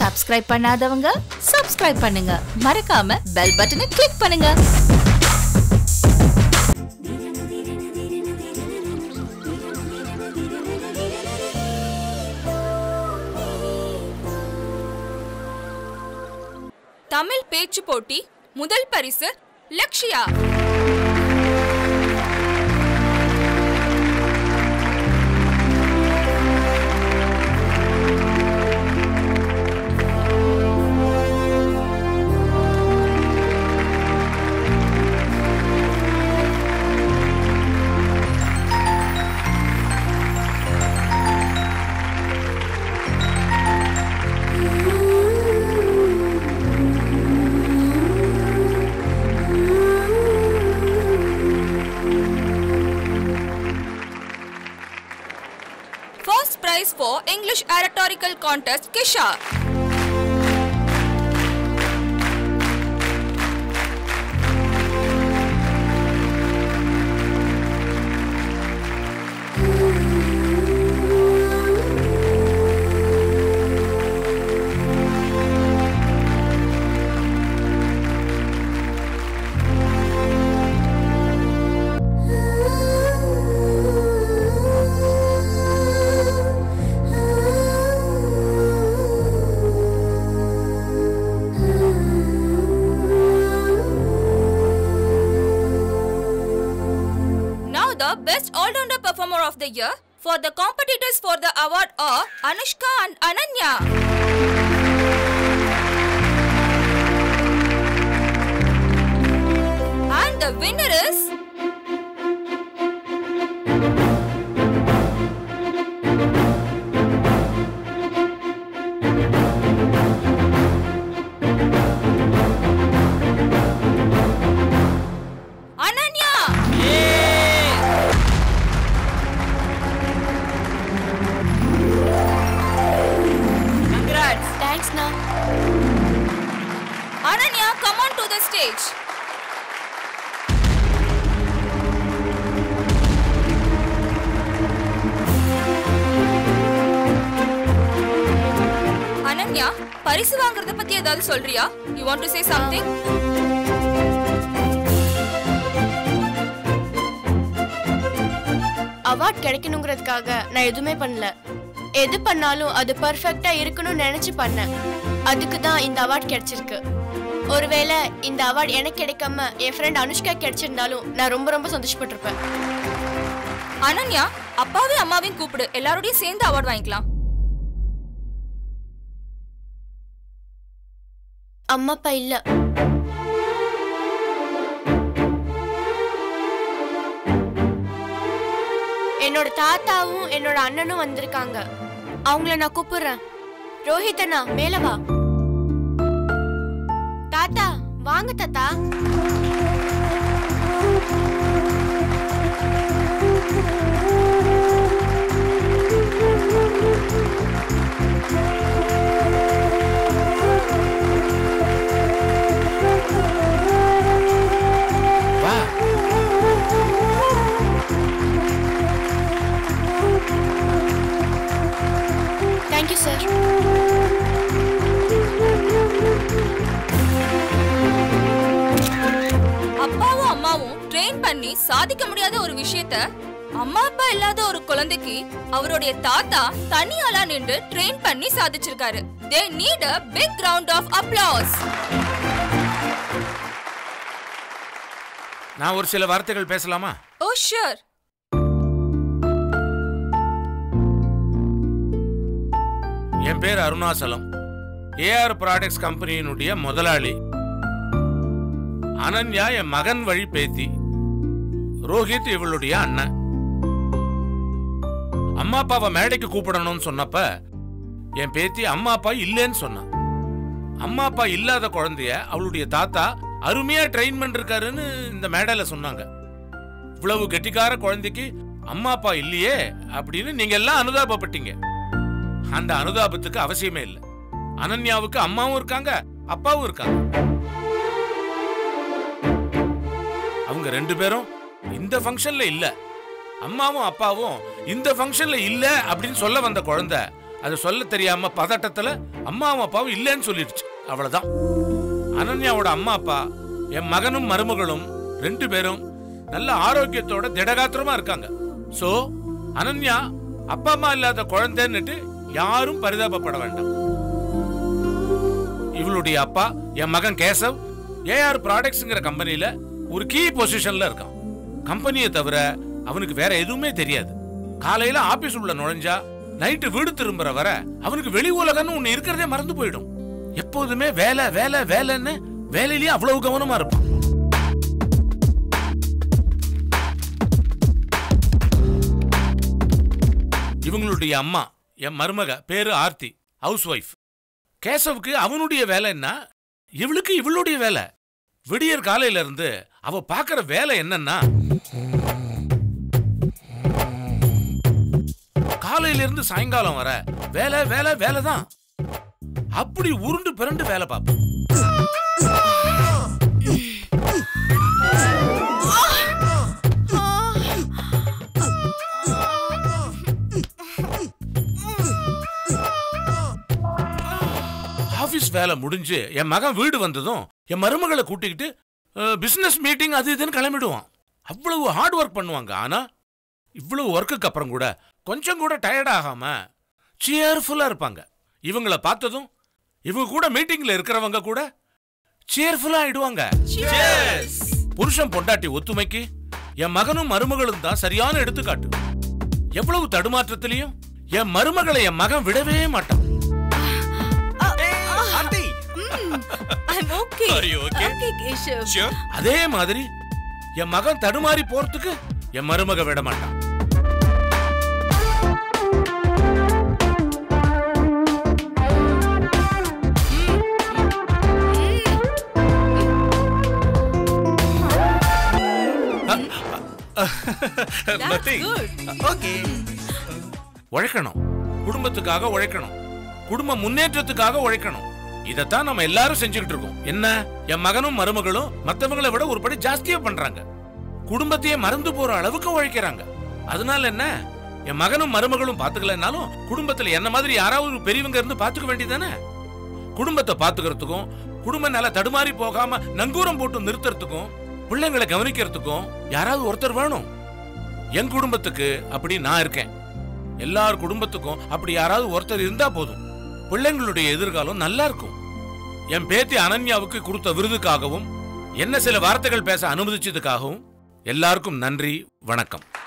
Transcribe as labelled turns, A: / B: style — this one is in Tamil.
A: சப்ஸ்கிரைப் பண்ணாதவங்க சப்ஸ்கிரைப் பண்ணுங்க மறக்காம பெல் பட்டனை கிளிக் பண்ணுங்க
B: தமிழ் பேச்சு போட்டி முதல் பரிசு Lakshya First prize for English Oratorical Contest Kisha. Now the best all-rounder performer of the year for the competitors for the award are Anushka and Ananya. And the winner is Ananya. Congrats.
C: தேங்க்ஸ்ண்ணா
B: Ananya, come on to the stage. Ananya பரிசு வாங்குறத பத்தி ஏதாவது சொல்றியா you want to say something
C: award கிடைக்கணுங்கிறதுக்காக நான் எதுவுமே பண்ணல எது பண்ணாலும் அது பர்ஃபெக்டா இருக்கணும்னு நினைச்சு பண்ணேன் அதுக்கு தான் இந்த அவார்ட் கிடைச்சிருக்கு ஒருவேளை இந்த அவார்ட் எனக்கு கிடைக்காம என் ஃப்ரெண்ட் அனுஷ்கா கிடைச்சிருந்தாலும் நான் ரொம்ப ரொம்ப சந்தோஷப்பட்டிருப்பேன்
B: அனன்யா அப்பாவையும் அம்மாவையும் கூப்பிடு எல்லாரோடையும் சேர்ந்து அவார்ட் வாங்கிக்கலாம்
C: அம்மா அப்பா இல்ல என்னோட தாத்தாவும் என்னோட அண்ணனும் வந்திருக்காங்க அவங்கள நான் கூப்பிடுறேன் ரோஹித் அண்ணா மேல வா தாத்தா வாங்க தாத்தா
D: வா
C: தேங்க்யூ சார்
B: அப்பாவும் அம்மாவும் ட்ரெயின் பண்ணி சாதிக்க முடியாத ஒரு விஷயத்த அம்மா அப்பா இல்லாத ஒரு குழந்தைக்கு அவருடைய தாத்தா தனியாளா நின்று ட்ரெயின் பண்ணி சாதிச்சிருக்காரு they need a big round of applause
D: நான் ஒரு சில வார்த்தைகள் பேசலாமா
B: ஓ ஷூர்
D: என் பேர் அருணாசலம் ஏஆர் ப்ராடக்ட்ஸ் கம்பெனியினுடைய முதலாளி அனன்யா என் மகன் வழி பேத்தி ரோஹித் இவளுடைய அண்ணன் அம்மா அப்பாவை மேடைக்கு கூப்பிடணும்னு சொன்னப்ப என் பேத்தி அம்மா அப்பா இல்லைன்னு சொன்னான் அம்மா அப்பா இல்லாத குழந்தைய அவளுடைய தாத்தா அருமையா ட்ரெயின் பண்ணிருக்காருன்னு இந்த மேடையில சொன்னாங்க இவ்வளவு கெட்டிக்கார குழந்தைக்கு அம்மா அப்பா இல்லையே அப்படின்னு நீங்க எல்லாம் அனுதாபப்பட்டீங்க அந்த அனுதாபத்துக்கு அவசியமே இல்லை அனன்யாவுக்கு அம்மாவும் இருக்காங்க அப்பாவும் இருக்காங்க அவங்க ரெண்டு பேரும் இந்த ஃபங்க்ஷன்ல இல்ல அம்மாவும் அப்பாவும் இந்த ஃபங்க்ஷன்ல இல்ல அப்படின்னு சொல்ல வந்த குழந்தை அது சொல்ல தெரியாம பதட்டத்துல அம்மாவும் அப்பாவும் இல்லைன்னு சொல்லிடுச்சு அவ்வளவுதான் அனன்யாவோட அம்மா அப்பா என் மகனும் மருமகளும் ரெண்டு பேரும் நல்ல ஆரோக்கியத்தோட திடகாத்திரமா இருக்காங்க சோ அனன்யா அப்பா அம்மா இல்லாத குழந்தைன்னுட்டு யாரும் பரிதாபப்பட வேண்டாம் இவளுடைய அப்பா என் மகன் கேசவ் ஏஆர் ப்ராடக்ட்ஸ்ங்கிற கம்பெனில ஒரு கீ பொசிஷன்ல இருக்கான் கம்பெனியை தவிர அவனுக்கு வேற எதுவுமே தெரியாது காலையில ஆபீஸ் உள்ள நுழைஞ்சா நைட்டு வீடு திரும்புற வர அவனுக்கு வெளி உலகம்னு ஒண்ணு இருக்கிறதே மறந்து போயிடும் எப்போதுமே வேலை வேலை வேலைன்னு வேலையிலேயே அவ்வளவு கவனமா இருப்பான் இவங்களுடைய அம்மா என் மருமக பேரு ஆர்த்தி ஹவுஸ் ஒய்ஃப் கேசவுக்கு அவனுடைய வேலை என்ன இவளுக்கு இவளுடைய வேலை விடியற் காலையில இருந்து அவ பாக்குற வேலை என்னன்னா காலையில இருந்து சாயங்காலம் வர வேலை வேலை வேலை தான் அப்படி உருண்டு பிறண்டு வேலை பார்ப்போம் ஆபீஸ் வேலை முடிஞ்சு என் மகன் வீடு வந்ததும் என் மருமகளை கூட்டிக்கிட்டு பிசினஸ் மீட்டிங் அது இதுன்னு கிளம்பிடுவான் அவ்வளவு ஹார்ட் ஒர்க் பண்ணுவாங்க ஆனா இவ்வளவு ஒர்க்குக்கு அப்புறம் கூட கொஞ்சம் கூட டயர்ட் ஆகாம சியர்ஃபுல்லா இருப்பாங்க இவங்கள பார்த்ததும் இவங்க கூட மீட்டிங்ல இருக்கிறவங்க கூட சியர்ஃபுல்லா ஆயிடுவாங்க புருஷன் பொண்டாட்டி ஒத்துமைக்கு என் மகனும் மருமகளும் தான் சரியான எடுத்துக்காட்டு எவ்வளவு தடுமாற்றத்திலையும் என் மருமகளை என் மகன் விடவே மாட்டான்
E: Aarthi
B: I'm okay
E: Are you okay?
B: Okay Keshav
E: sure
D: அதே மாதிரி என் மகன் தடுமாறி போறதுக்கு என் மருமக விட மாட்டான்
E: nothing okay
D: உழைக்கணும் குடும்பத்துக்காக உழைக்கணும் குடும்ப முன்னேற்றத்துக்காக உழைக்கணும் இதத்தான் நம்ம எல்லாரும் செஞ்சுக்கிட்டு இருக்கோம் என்ன என் மகனும் மருமகளும் மத்தவங்களை விட ஒரு படி ஜாஸ்தியா பண்றாங்க குடும்பத்தையே மறந்து போற அளவுக்கு உழைக்கிறாங்க அதனால என்ன என் மகனும் மருமகளும் பாத்துக்கலனாலும் குடும்பத்துல என்ன மாதிரி யாராவது ஒரு பெரியவங்க இருந்து பாத்துக்க வேண்டியதானே குடும்பத்தை பாத்துக்கிறதுக்கும் குடும்ப நில தடுமாறி போகாம நங்கூரம் போட்டு நிறுத்துறதுக்கும் பிள்ளைங்களை கவனிக்கிறதுக்கும் யாராவது ஒருத்தர் வேணும் என் குடும்பத்துக்கு அப்படி நான் இருக்கேன் எல்லார் குடும்பத்துக்கும் அப்படி யாராவது ஒருத்தர் இருந்தா போதும் பிள்ளைங்களுடைய எதிர்காலம் நல்லா இருக்கும் என் பேத்தி அனன்யாவுக்கு கொடுத்த விருதுக்காகவும் என்ன சில வார்த்தைகள் பேச அனுமதிச்சதுக்காகவும் எல்லாருக்கும் நன்றி வணக்கம்